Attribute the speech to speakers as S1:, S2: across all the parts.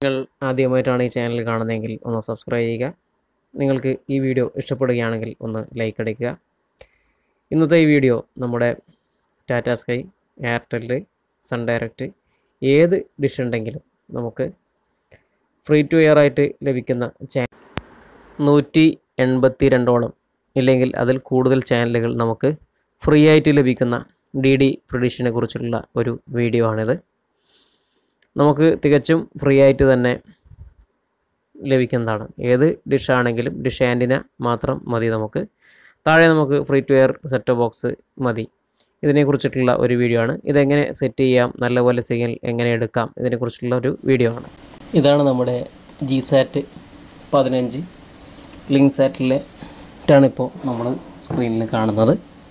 S1: നിങ്ങൾ ആദ്യമായിട്ടാണ് ഈ ചാനൽ കാണുന്നതെങ്കിൽ ഒന്ന് സബ്സ്ക്രൈബ് ചെയ്യുക നിങ്ങൾക്ക് ഈ വീഡിയോ ഇഷ്ടപ്പെടുകയാണെങ്കിൽ ഒന്ന് ലൈക്ക് അടിക്കുക ഇന്നത്തെ ഈ വീഡിയോ നമ്മുടെ Tata Sky Airtel Sun Direct ഏത് ഡിഷ് ഉണ്ടെങ്കിലും നമുക്ക് ഫ്രീ ടു എയർ ആയിട്ട് ലഭിക്കുന്ന ചാനൽ നൂറ്റി എൺപത്തി രണ്ടോളം ഇല്ലെങ്കിൽ അതിൽ കൂടുതൽ ചാനലുകൾ നമുക്ക് ഫ്രീ ആയിട്ട് ലഭിക്കുന്ന ഡി ഡി പ്രിഡിഷനെ കുറിച്ചുള്ള ഒരു വീഡിയോ ആണിത് നമുക്ക് തികച്ചും ഫ്രീ ആയിട്ട് തന്നെ ലഭിക്കുന്നതാണ് ഏത് ഡിഷാണെങ്കിലും ഡിഷ് ആൻറ്റിന മാത്രം മതി നമുക്ക് താഴെ നമുക്ക് free to air set box മതി ഇതിനെക്കുറിച്ചിട്ടുള്ള ഒരു വീഡിയോ ആണ് ഇതെങ്ങനെ സെറ്റ് ചെയ്യാം നല്ലപോലെ സിഗ്നൽ എങ്ങനെ എടുക്കാം ഇതിനെക്കുറിച്ചുള്ള ഒരു വീഡിയോ ആണ് ഇതാണ് നമ്മുടെ ജി സാറ്റ് പതിനഞ്ച് ലിങ്ക് സാറ്റിലെ ാണിപ്പോൾ നമ്മൾ സ്ക്രീനിൽ കാണുന്നത്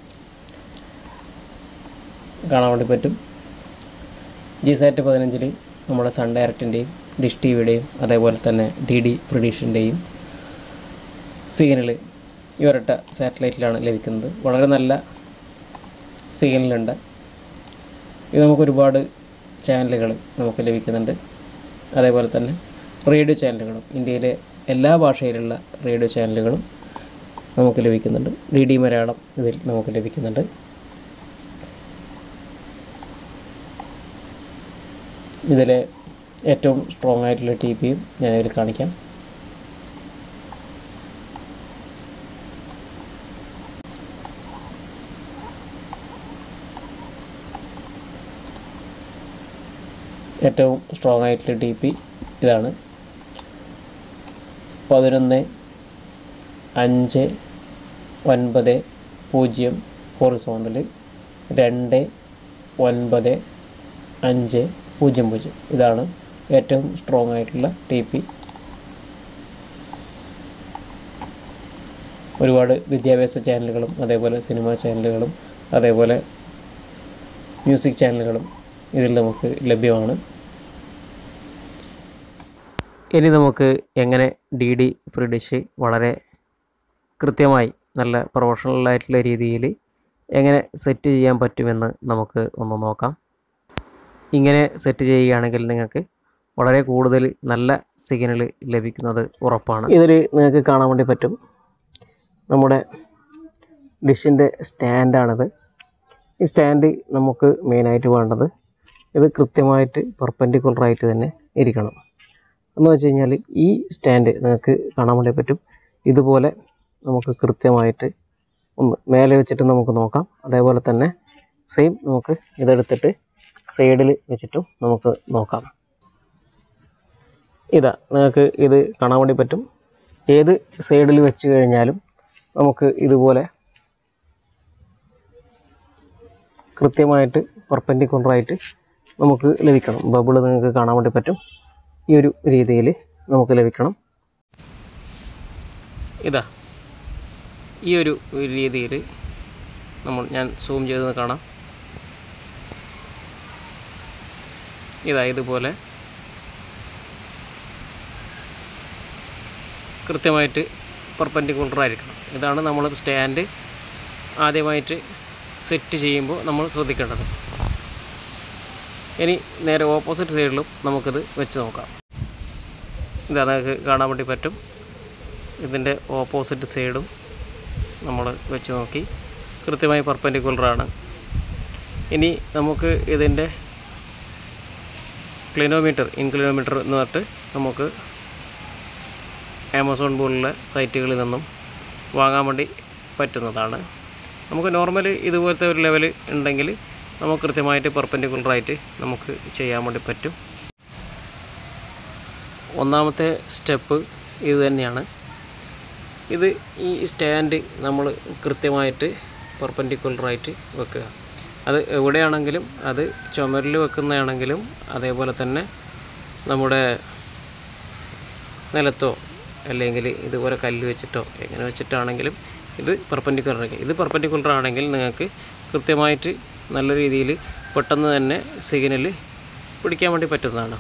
S1: കാണാൻ വേണ്ടി പറ്റും ജി സാറ്റ് പതിനഞ്ചിൽ നമ്മുടെ സൺ ഡയറക്റ്റിൻ്റെയും ഡിഷ് ടി വിയുടെയും അതേപോലെ തന്നെ ഡി ഡി പ്രൊഡീഷൻ്റെയും സിഗ്നൽ ഈ ഒരൊറ്റ സാറ്റലൈറ്റിലാണ് ലഭിക്കുന്നത് വളരെ നല്ല സിഗ്നലുണ്ട് ഇത് നമുക്ക് ഒരുപാട് ചാനലുകൾ നമുക്ക് ലഭിക്കുന്നുണ്ട് അതേപോലെ തന്നെ റേഡിയോ ചാനലുകളും ഇന്ത്യയിലെ എല്ലാ ഭാഷയിലുള്ള റേഡിയോ ചാനലുകളും നമുക്ക് ലഭിക്കുന്നുണ്ട് ഡി ഡി മലയാളം ഇതിൽ നമുക്ക് ലഭിക്കുന്നുണ്ട് ഇതിലെ ഏറ്റവും സ്ട്രോങ് ആയിട്ടുള്ള ടി പിയും ഞാനിതിൽ കാണിക്കാം ഏറ്റവും സ്ട്രോങ് ആയിട്ടുള്ള ടി പി ഇതാണ് പതിനൊന്ന് അഞ്ച് ഒൻപത് പൂജ്യം ഹോറിസോണ്ടൽ രണ്ട് ഒൻപത് അഞ്ച് പൂജ്യം പൂജ്യം ഇതാണ് ഏറ്റവും സ്ട്രോങ് ആയിട്ടുള്ള ടി പി ഒരുപാട് വിദ്യാഭ്യാസ ചാനലുകളും അതേപോലെ സിനിമ ചാനലുകളും അതേപോലെ മ്യൂസിക് ചാനലുകളും ഇതിൽ നമുക്ക് ലഭ്യമാണ് ഇനി നമുക്ക് എങ്ങനെ ഡി ഡി ഫ്രീ ഡിഷ് വളരെ കൃത്യമായി നല്ല പ്രൊഫഷണലായിട്ടുള്ള രീതിയിൽ എങ്ങനെ സെറ്റ് ചെയ്യാൻ പറ്റുമെന്ന് നമുക്ക് ഒന്ന് നോക്കാം ഇങ്ങനെ സെറ്റ് ചെയ്യുകയാണെങ്കിൽ നിങ്ങൾക്ക് വളരെ കൂടുതൽ നല്ല സിഗ്നൽ ലഭിക്കുന്നത് ഉറപ്പാണ് ഇതിൽ നിങ്ങൾക്ക് കാണാൻ വേണ്ടി പറ്റും നമ്മുടെ ഡിഷിൻ്റെ സ്റ്റാൻഡാണിത് ഈ സ്റ്റാൻഡ് നമുക്ക് മെയിനായിട്ട് വേണ്ടത് ഇത് കൃത്യമായിട്ട് പെർപ്പൻഡിക്കുലറായിട്ട് തന്നെ ഇരിക്കണം എന്ന് വെച്ച് കഴിഞ്ഞാൽ ഈ സ്റ്റാൻഡ് നിങ്ങൾക്ക് കാണാൻ വേണ്ടി പറ്റും ഇതുപോലെ നമുക്ക് കൃത്യമായിട്ട് ഒന്ന് മേലെ വെച്ചിട്ട് നമുക്ക് നോക്കാം അതേപോലെ തന്നെ സെയിം നമുക്ക് ഇതെടുത്തിട്ട് സൈഡിൽ വെച്ചിട്ടും നമുക്ക് നോക്കാം ഇതാ നിങ്ങൾക്ക് ഇത് കാണാൻ വേണ്ടി പറ്റും ഏത് സൈഡിൽ വെച്ച് കഴിഞ്ഞാലും നമുക്ക് ഇതുപോലെ കൃത്യമായിട്ട് പെർപ്പൻഡിക്കുലറായിട്ട് നമുക്ക് ലഭിക്കണം ബബിൾ നിങ്ങൾക്ക് കാണാൻ വേണ്ടി പറ്റും ഈ ഒരു രീതിയിൽ നമുക്ക് ലഭിക്കണം ഇതാ ഈ ഒരു രീതിയിൽ നമ്മൾ ഞാൻ സൂം ചെയ്ത് കാണാം ഇതാ ഇതുപോലെ കൃത്യമായിട്ട് പെർപ്പൻഡിക്കുലർ ആയിരിക്കണം ഇതാണ് നമ്മൾ സ്റ്റാൻഡ് ആദ്യമായിട്ട് സെറ്റ് ചെയ്യുമ്പോൾ നമ്മൾ ശ്രദ്ധിക്കേണ്ടത് ഇനി നേരെ ഓപ്പോസിറ്റ് സൈഡിലും നമുക്കിത് വെച്ച് നോക്കാം ഇതാ നിങ്ങൾക്ക് കാണാൻ വേണ്ടി പറ്റും ഇതിൻ്റെ ഓപ്പോസിറ്റ് സൈഡും നമ്മൾ വെച്ച് നോക്കി കൃത്യമായി പെർപ്പൻഡിക്കുലറാണ് ഇനി നമുക്ക് ഇതിൻ്റെ ക്ലിനോമീറ്റർ ഇൻക്ലിനോമീറ്റർ എന്ന് പറഞ്ഞിട്ട് നമുക്ക് ആമസോൺ പോലുള്ള സൈറ്റുകളിൽ നിന്നും വാങ്ങാൻ വേണ്ടി പറ്റുന്നതാണ് നമുക്ക് നോർമൽ ഇതുപോലത്തെ ഒരു ലെവൽ ഉണ്ടെങ്കിൽ നമുക്ക് കൃത്യമായിട്ട് പെർപ്പൻഡിക്കുലറായിട്ട് നമുക്ക് ചെയ്യാൻ വേണ്ടി പറ്റും ഒന്നാമത്തെ സ്റ്റെപ്പ് ഇത് തന്നെയാണ് ഇത് ഈ സ്റ്റാൻഡ് നമ്മൾ കൃത്യമായിട്ട് പെർപ്പൻഡിക്കുലറായിട്ട് വെക്കുക അത് എവിടെയാണെങ്കിലും അത് ചുമരിൽ വെക്കുന്നതാണെങ്കിലും അതേപോലെ തന്നെ നമ്മുടെ നിലത്തോ അല്ലെങ്കിൽ ഇതുപോലെ കല്ല് വെച്ചിട്ടോ എങ്ങനെ വെച്ചിട്ടാണെങ്കിലും ഇത് പെർപ്പൻഡിക്കുലർ ആക്കി ഇത് പെർപ്പൻഡിക്കുലർ ആണെങ്കിൽ നിങ്ങൾക്ക് കൃത്യമായിട്ട് നല്ല രീതിയിൽ പെട്ടെന്ന് തന്നെ സിഗ്നൽ പിടിക്കാൻ വേണ്ടി പറ്റുന്നതാണ്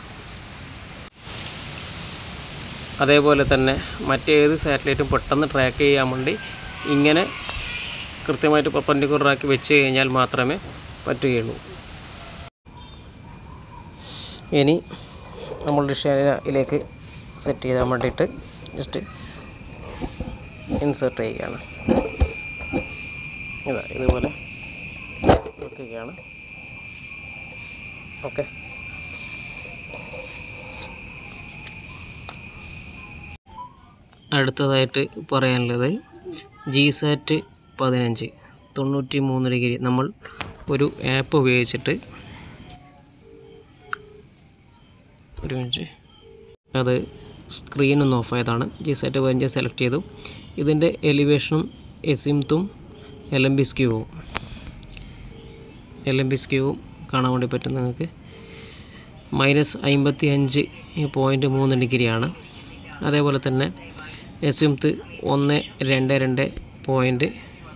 S1: അതേപോലെ തന്നെ മറ്റേത് സാറ്റലൈറ്റും പെട്ടെന്ന് ട്രാക്ക് ചെയ്യാൻ വേണ്ടി ഇങ്ങനെ കൃത്യമായിട്ട് perpendicular ആക്കി വെച്ച് കഴിഞ്ഞാൽ മാത്രമേ പറ്റുകയുള്ളൂ ഇനി നമ്മൾ ഡിഷയിലേക്ക് സെറ്റ് ചെയ്യാൻ വേണ്ടിയിട്ട് ജസ്റ്റ് ഇൻസേർട്ട് ചെയ്യുകയാണ് ഇതാ ഇതുപോലെ വെക്കുകയാണ് ഓക്കെ അടുത്തതായിട്ട് പറയാനുള്ളത് ജി സാറ്റ് പതിനഞ്ച് തൊണ്ണൂറ്റി മൂന്ന് ഡിഗ്രി നമ്മൾ ഒരു ആപ്പ് ഉപയോഗിച്ചിട്ട് ഒരു മിനിറ്റ് അത് സ്ക്രീൻ ഒന്ന് ഓഫ് ആയതാണ് ജി സാറ്റ് പതിനഞ്ച് സെലക്ട് ചെയ്തു ഇതിൻ്റെ എലിവേഷനും എസിംത്തും എൽ എം ബി സ്ക്യൂവും എൽ എം ബി സ്ക്യൂവും കാണാൻ വേണ്ടി പറ്റും നിങ്ങൾക്ക് മൈനസ് അമ്പത്തി അഞ്ച് പോയിൻറ്റ് മൂന്ന് ഡിഗ്രിയാണ് അതേപോലെ തന്നെ എസ്യുംത്ത് ഒന്ന് രണ്ട് രണ്ട് പോയിൻറ്റ്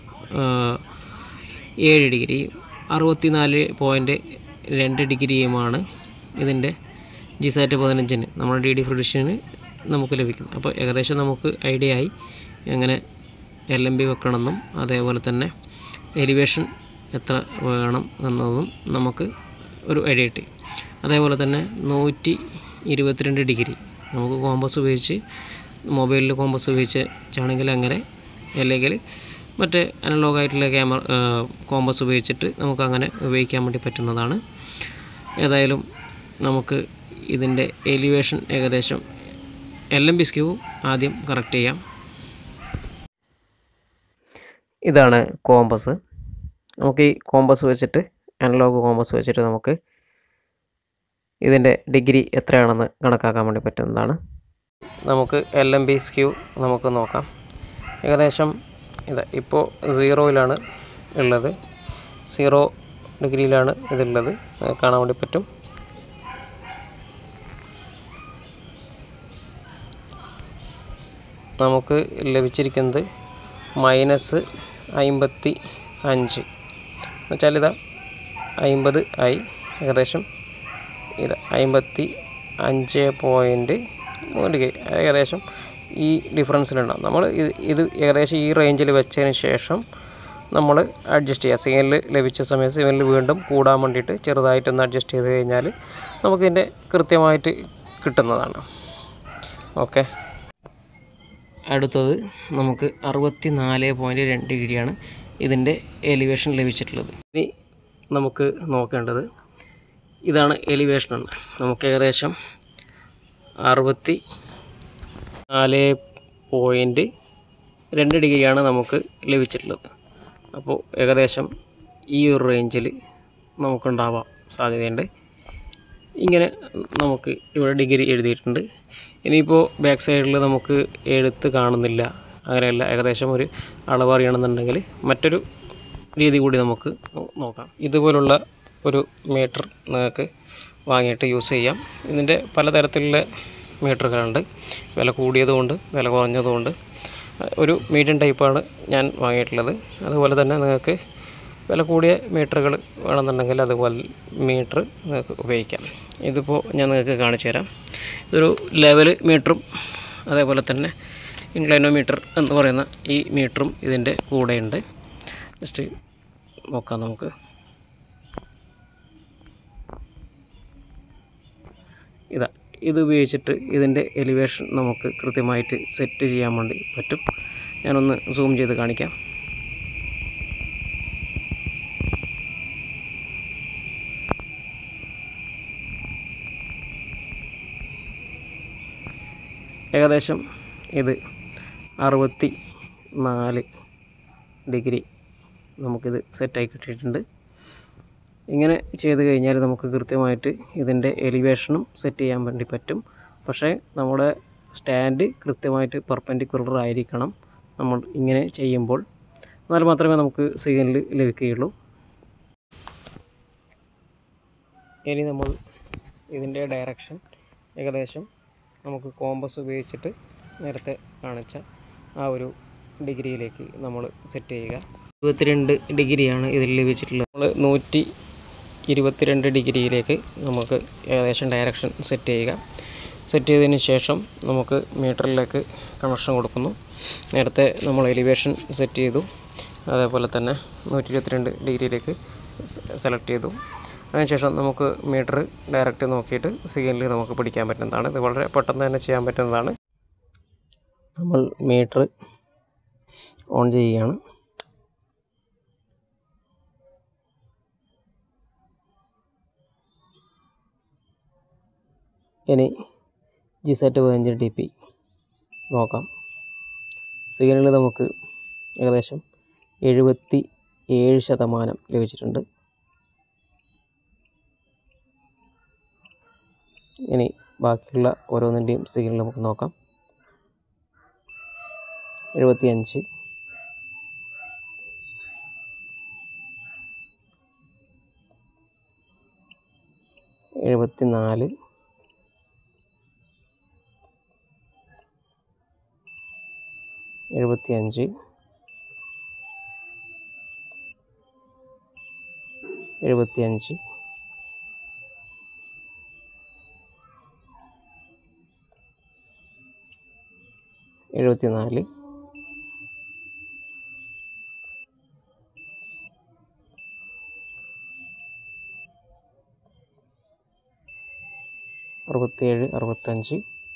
S1: ഏഴ് ഡിഗ്രി അറുപത്തിനാല് പോയിൻറ്റ് രണ്ട് ഡിഗ്രിയുമാണ് ഇതിൻ്റെ ജിസാറ്റ് പതിനഞ്ചിന് നമ്മുടെ ഡി ഡി ഫ്രിഡിഷന് നമുക്ക് ലഭിക്കുന്നത് അപ്പോൾ ഏകദേശം നമുക്ക് ഐഡിയ ആയി എങ്ങനെ എൽ എം ബി വെക്കണമെന്നും അതേപോലെ തന്നെ എലിവേഷൻ എത്ര വേണം എന്നതും നമുക്ക് ഒരു ഐഡിയ കിട്ടി അതേപോലെ തന്നെ നൂറ്റി ഇരുപത്തിരണ്ട് ഡിഗ്രി നമുക്ക് കോമ്പസ് ഉപയോഗിച്ച് മൊബൈലിൽ കോമ്പസ് ഉപയോഗിച്ച് ആണെങ്കിൽ അങ്ങനെ അല്ലെങ്കിൽ മറ്റേ അനലോഗ് ആയിട്ടുള്ള ക്യാമറ കോമ്പസ് ഉപയോഗിച്ചിട്ട് നമുക്ക് അങ്ങനെ ഉപയോഗിക്കാൻ വേണ്ടി പറ്റുന്നതാണ് ഏതായാലും നമുക്ക് ഇതിൻ്റെ എലിവേഷൻ ഏകദേശം എൽ എം ബി സ്ക്യൂ ആദ്യം കറക്റ്റ് ചെയ്യാം ഇതാണ് കോമ്പസ് നമുക്ക് ഈ കോമ്പസ് വെച്ചിട്ട് അനലോഗ് കോമ്പസ് വെച്ചിട്ട് നമുക്ക് ഇതിൻ്റെ ഡിഗ്രി എത്രയാണെന്ന് കണക്കാക്കാൻ വേണ്ടി പറ്റുന്നതാണ് നമുക്ക് എൽ എം ബി സ്ക്യൂ നമുക്ക് നോക്കാം ഏകദേശം ഇത് ഇപ്പോൾ സീറോയിലാണ് ഉള്ളത് സീറോ ഡിഗ്രിയിലാണ് ഇതുള്ളത് അത് കാണാൻ വേണ്ടി പറ്റും നമുക്ക് ലഭിച്ചിരിക്കുന്നത് മൈനസ് അമ്പത്തി അഞ്ച് എന്നുവെച്ചാൽ ഇതാ അമ്പത് ആയി ഏകദേശം ഇത് അമ്പത്തി അഞ്ച് പോയിൻറ്റ് മൂന്ന് ഡിഗ്രി ഏകദേശം ഈ ഡിഫറൻസിലുണ്ടാവും നമ്മൾ ഇത് ഇത് ഏകദേശം ഈ റേഞ്ചിൽ വെച്ചതിന് ശേഷം നമ്മൾ അഡ്ജസ്റ്റ് ചെയ്യുക സിഗ്നൽ ലഭിച്ച സമയത്ത് സിഗ്നൽ വീണ്ടും കൂടാൻ വേണ്ടിയിട്ട് ചെറുതായിട്ടൊന്ന് അഡ്ജസ്റ്റ് ചെയ്ത് കഴിഞ്ഞാൽ നമുക്കിതിൻ്റെ കൃത്യമായിട്ട് കിട്ടുന്നതാണ് ഓക്കെ അടുത്തത് നമുക്ക് അറുപത്തി നാല് പോയിൻറ്റ് രണ്ട് ഡിഗ്രിയാണ് ഇതിൻ്റെ എലിവേഷൻ ലഭിച്ചിട്ടുള്ളത് ഇനി നമുക്ക് നോക്കേണ്ടത് ഇതാണ് എലിവേഷൻ എന്ന് നമുക്ക് ഏകദേശം അറുപത്തി നാല് പോയിൻറ്റ് രണ്ട് ഡിഗ്രിയാണ് നമുക്ക് ലഭിച്ചിട്ടുള്ളത് അപ്പോൾ ഏകദേശം ഈ ഒരു റേഞ്ചിൽ നമുക്കുണ്ടാവാൻ സാധ്യതയുണ്ട് ഇങ്ങനെ നമുക്ക് ഇവിടെ ഡിഗ്രി എഴുതിയിട്ടുണ്ട് ഇനിയിപ്പോൾ ബാക്ക് സൈഡിൽ നമുക്ക് എഴുത്ത് കാണുന്നില്ല അങ്ങനെയല്ല ഏകദേശം ഒരു അളവ് അറിയണമെന്നുണ്ടെങ്കിൽ മറ്റൊരു രീതി കൂടി നമുക്ക് നോക്കാം ഇതുപോലുള്ള ഒരു മീറ്റർ നിങ്ങൾക്ക് വാങ്ങിയിട്ട് യൂസ് ചെയ്യാം ഇതിൻ്റെ പലതരത്തിലുള്ള മീറ്ററുകളുണ്ട് വില കൂടിയതുകൊണ്ട് വില കുറഞ്ഞതുകൊണ്ട് ഒരു മീഡിയം ടൈപ്പാണ് ഞാൻ വാങ്ങിയിട്ടുള്ളത് അതുപോലെ തന്നെ നിങ്ങൾക്ക് വില കൂടിയ മീറ്ററുകൾ വേണമെന്നുണ്ടെങ്കിൽ അതുപോലെ മീറ്റർ നിങ്ങൾക്ക് ഉപയോഗിക്കാം ഇതിപ്പോൾ ഞാൻ നിങ്ങൾക്ക് കാണിച്ചു തരാം ഇതൊരു ലെവൽ മീറ്ററും അതേപോലെ തന്നെ ഇൻക്ലൈനോമീറ്റർ എന്ന് പറയുന്ന ഈ മീറ്ററും ഇതിൻ്റെ കൂടെയുണ്ട് ജസ്റ്റ് നോക്കാം നമുക്ക് ഇതാ ഇത് ഉപയോഗിച്ചിട്ട് ഇതിൻ്റെ എലിവേഷൻ നമുക്ക് കൃത്യമായിട്ട് സെറ്റ് ചെയ്യാൻ വേണ്ടി പറ്റും ഞാനൊന്ന് സൂം ചെയ്ത് കാണിക്കാം ഏകദേശം ഇത് അറുപത്തി നാല് ഡിഗ്രി നമുക്കിത് സെറ്റായി കിട്ടിയിട്ടുണ്ട് ഇങ്ങനെ ചെയ്ത് കഴിഞ്ഞാൽ നമുക്ക് കൃത്യമായിട്ട് ഇതിൻ്റെ എലിവേഷനും സെറ്റ് ചെയ്യാൻ വേണ്ടി പറ്റും പക്ഷേ നമ്മുടെ സ്റ്റാൻഡ് കൃത്യമായിട്ട് പെർപെൻഡിക്കുലർ ആയിരിക്കണം നമ്മൾ ഇങ്ങനെ ചെയ്യുമ്പോൾ എന്നാൽ മാത്രമേ നമുക്ക് സിഗ്നൽ ലഭിക്കുകയുള്ളൂ ഇനി നമ്മൾ ഇതിൻ്റെ ഡയറക്ഷൻ ഏകദേശം നമുക്ക് കോമ്പസ് ഉപയോഗിച്ചിട്ട് നേരത്തെ കാണിച്ച ആ ഒരു ഡിഗ്രിയിലേക്ക് നമ്മൾ സെറ്റ് ചെയ്യുക ഇരുപത്തിരണ്ട് ഡിഗ്രിയാണ് ഇതിൽ ലഭിച്ചിട്ടുള്ളത് നമ്മൾ നൂറ്റി ഇരുപത്തിരണ്ട് ഡിഗ്രിയിലേക്ക് നമുക്ക് ഏകദേശം ഡയറക്ഷൻ സെറ്റ് ചെയ്യുക സെറ്റ് ചെയ്തതിന് ശേഷം നമുക്ക് മീറ്ററിലേക്ക് കണക്ഷൻ കൊടുക്കുന്നു നേരത്തെ നമ്മൾ എലിവേഷൻ സെറ്റ് ചെയ്തു അതേപോലെ തന്നെ നൂറ്റി ഇരുപത്തിരണ്ട് ഡിഗ്രിയിലേക്ക് സെലക്ട് ചെയ്തു അതിനുശേഷം നമുക്ക് മീറ്റർ ഡയറക്റ്റ് നോക്കിയിട്ട് സിഗ്നൽ നമുക്ക് പിടിക്കാൻ പറ്റുന്നതാണ് ഇത് വളരെ പെട്ടെന്ന് തന്നെ ചെയ്യാൻ പറ്റുന്നതാണ് നമ്മൾ മീറ്റർ ഓൺ ചെയ്യുകയാണ് ഇനി ജി സെറ്റ് പതിനഞ്ച് ടി പി നോക്കാം സിഗ്നൽ നമുക്ക് ഏകദേശം എഴുപത്തി ഏഴ് ശതമാനം ലഭിച്ചിട്ടുണ്ട് ഇനി ബാക്കിയുള്ള ഓരോന്നിൻ്റെയും സിഗ്നൽ നമുക്ക് നോക്കാം എഴുപത്തിയഞ്ച് എഴുപത്തി നാല് എഴുപത്തിയഞ്ച് എഴുപത്തിയഞ്ച് എഴുപത്തിനാല് അറുപത്തേഴ് അറുപത്തഞ്ച്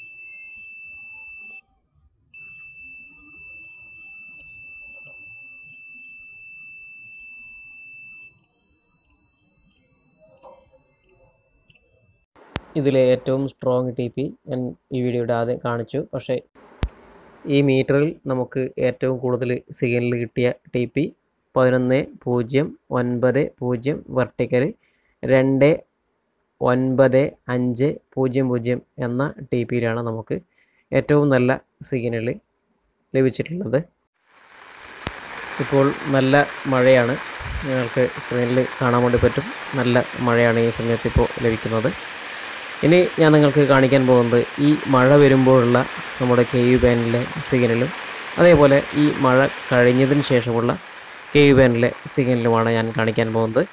S1: ഇതിലെ ഏറ്റവും സ്ട്രോങ് ടി പി ഞാൻ ഈ വീഡിയോയുടെ ആദ്യം കാണിച്ചു പക്ഷേ ഈ മീറ്ററിൽ നമുക്ക് ഏറ്റവും കൂടുതൽ സിഗ്നൽ കിട്ടിയ ടി പി പതിനൊന്ന് പൂജ്യം ഒൻപത് പൂജ്യം വെർട്ടിക്കൽ രണ്ട് ഒൻപത് അഞ്ച് പൂജ്യം പൂജ്യം എന്ന ടി പിയിലാണ് നമുക്ക് ഏറ്റവും നല്ല സിഗ്നൽ ലഭിച്ചിട്ടുള്ളത് ഇപ്പോൾ നല്ല മഴയാണ് നിങ്ങൾക്ക് സ്ക്രീനിൽ കാണാൻ വേണ്ടി പറ്റും നല്ല മഴയാണ് ഈ സമയത്ത് ഇപ്പോൾ ലഭിക്കുന്നത് ഇനി ഞാൻ നിങ്ങൾക്ക് കാണിക്കാൻ പോകുന്നത് ഈ മഴ വരുമ്പോഴുള്ള നമ്മുടെ കെ യു ബാനിലെ സിഗ്നലും അതേപോലെ ഈ മഴ കഴിഞ്ഞതിന് ശേഷമുള്ള കെ യു ബാനിലെ സിഗ്നലുമാണ് ഞാൻ കാണിക്കാൻ പോകുന്നത്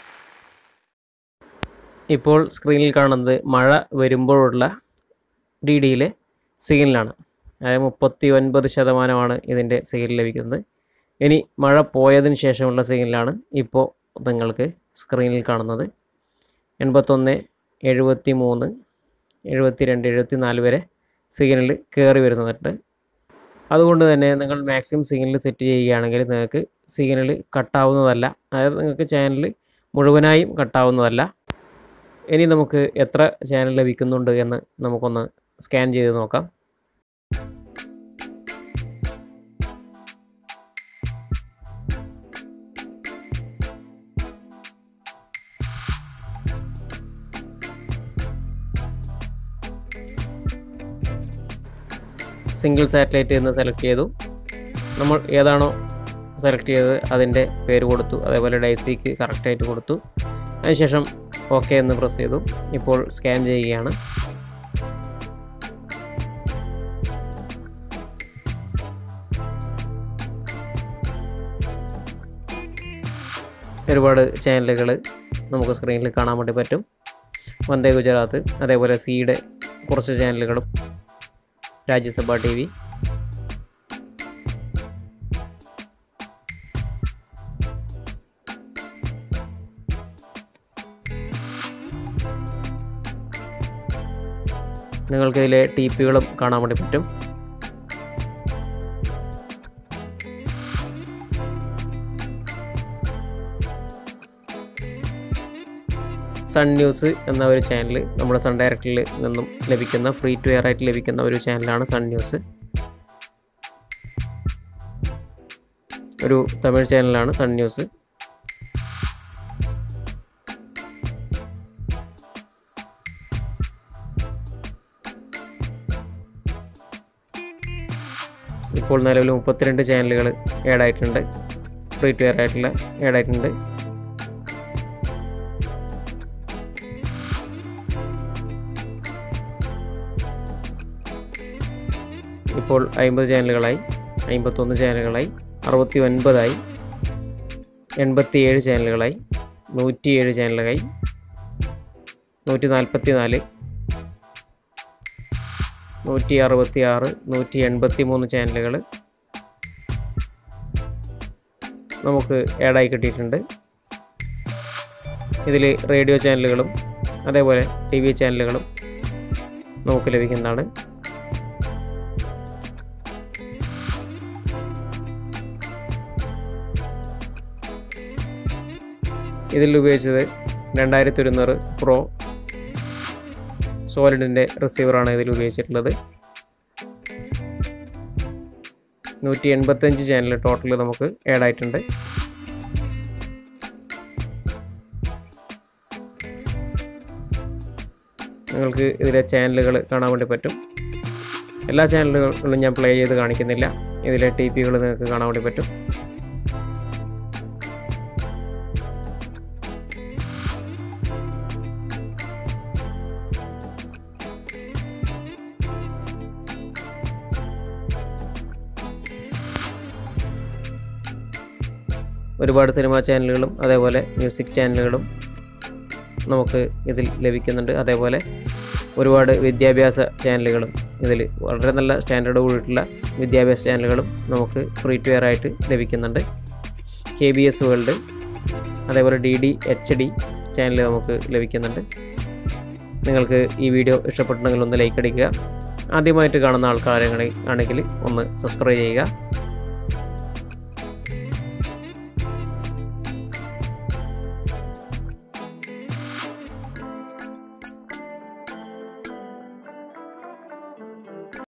S1: ഇപ്പോൾ സ്ക്രീനിൽ കാണുന്നത് മഴ വരുമ്പോഴുള്ള ഡി ഡിയിലെ സിഗ്നലാണ് അതായത് മുപ്പത്തി ഒൻപത് ശതമാനമാണ് ഇതിൻ്റെ സിഗ്നൽ ലഭിക്കുന്നത് ഇനി മഴ പോയതിന് ശേഷമുള്ള സിഗ്നലാണ് ഇപ്പോൾ നിങ്ങൾക്ക് സ്ക്രീനിൽ കാണുന്നത് എൺപത്തൊന്ന് എഴുപത്തി മൂന്ന് എഴുപത്തി രണ്ട് എഴുപത്തി നാല് വരെ സിഗ്നൽ കയറി വരുന്നുണ്ട് അതുകൊണ്ട് തന്നെ നിങ്ങൾ മാക്സിമം സിഗ്നൽ സെറ്റ് ചെയ്യുകയാണെങ്കിൽ നിങ്ങൾക്ക് സിഗ്നൽ കട്ടാവുന്നതല്ല അതായത് നിങ്ങൾക്ക് ചാനൽ മുഴുവനായും കട്ടാവുന്നതല്ല ഇനി നമുക്ക് എത്ര ചാനൽ ലഭിക്കുന്നുണ്ട് എന്ന് നമുക്കൊന്ന് സ്കാൻ ചെയ്ത് നോക്കാം സിംഗിൾ സാറ്റലൈറ്റ് എന്ന് സെലക്ട് ചെയ്തു നമ്മൾ ഏതാണോ സെലക്ട് ചെയ്തത് അതിൻ്റെ പേര് കൊടുത്തു അതേപോലെ ഡൈസിക്ക് കറക്റ്റായിട്ട് കൊടുത്തു അതിനുശേഷം ഓക്കെ എന്ന് പ്രസ് ചെയ്തു ഇപ്പോൾ സ്കാൻ ചെയ്യുകയാണ് ഒരുപാട് ചാനലുകൾ നമുക്ക് സ്ക്രീനിൽ കാണാൻ വേണ്ടി പറ്റും വന്ദേ ഗുജറാത്ത് അതേപോലെ സിയുടെ കുറച്ച് ചാനലുകളും രാജ്യസഭ ടി വി നിങ്ങൾക്കിതിലെ ടി പികളും കാണാൻ വേണ്ടി പറ്റും സൺ ന്യൂസ് എന്ന ഒരു ചാനൽ നമ്മുടെ സൺ ഡയറക്റ്റിൽ നിന്നും ലഭിക്കുന്ന ഫ്രീ ടു എയർ ആയിട്ട് ലഭിക്കുന്ന ഒരു ചാനലാണ് സൺ ന്യൂസ് ഒരു തമിഴ് ചാനലാണ് സൺ ന്യൂസ് ഇപ്പോൾ നിലവിൽ മുപ്പത്തിരണ്ട് ചാനലുകൾ ആഡ് ആയിട്ടുണ്ട് ഫ്രീ ടു എയർ ആയിട്ടുള്ള ആഡ് ആയിട്ടുണ്ട് ഇപ്പോൾ അമ്പത് ചാനലുകളായി അമ്പത്തൊന്ന് ചാനലുകളായി അറുപത്തി ഒൻപതായി എൺപത്തിയേഴ് ചാനലുകളായി നൂറ്റിയേഴ് ചാനലുകളായി നൂറ്റി നാൽപ്പത്തി നാല് നൂറ്റി അറുപത്തി ആറ് നൂറ്റി എൺപത്തി മൂന്ന് ചാനലുകൾ നമുക്ക് ആഡായി കിട്ടിയിട്ടുണ്ട് ഇതിൽ റേഡിയോ ചാനലുകളും അതേപോലെ ടി വി ചാനലുകളും നമുക്ക് ലഭിക്കുന്നതാണ് ഇതിൽ ഉപയോഗിച്ചത് രണ്ടായിരത്തി ഒരുന്നൂറ് പ്രോ സോളിഡിൻ്റെ റിസീവറാണ് ഇതിൽ ഉപയോഗിച്ചിട്ടുള്ളത് നൂറ്റി എൺപത്തഞ്ച് ചാനൽ ടോട്ടൽ നമുക്ക് ആഡ് ആയിട്ടുണ്ട് നിങ്ങൾക്ക് ഇതിലെ ചാനലുകൾ കാണാൻ വേണ്ടി പറ്റും എല്ലാ ചാനലുകളും ഞാൻ പ്ലേ ചെയ്ത് കാണിക്കുന്നില്ല ഇതിലെ ടി പികൾ നിങ്ങൾക്ക് കാണാൻ വേണ്ടി പറ്റും ഒരുപാട് സിനിമാ ചാനലുകളും അതേപോലെ മ്യൂസിക് ചാനലുകളും നമുക്ക് ഇതിൽ ലഭിക്കുന്നുണ്ട് അതേപോലെ ഒരുപാട് വിദ്യാഭ്യാസ ചാനലുകളും ഇതിൽ വളരെ നല്ല സ്റ്റാൻഡേർഡ് കൂടിയിട്ടുള്ള വിദ്യാഭ്യാസ ചാനലുകളും നമുക്ക് ഫ്രീ ടു എയർ ആയിട്ട് ലഭിക്കുന്നുണ്ട് കെ ബി എസ് വേൾഡ് അതേപോലെ D D H D channel നമുക്ക് ലഭിക്കുന്നുണ്ട് നിങ്ങൾക്ക് ഈ വീഡിയോ ഇഷ്ടപ്പെട്ടുണ്ടെങ്കിൽ ഒന്ന് ലൈക്ക് അടിക്കുക ആദ്യമായിട്ട് കാണുന്ന ആൾക്കാരെ ആണെങ്കിൽ ഒന്ന് സബ്സ്ക്രൈബ് ചെയ്യുക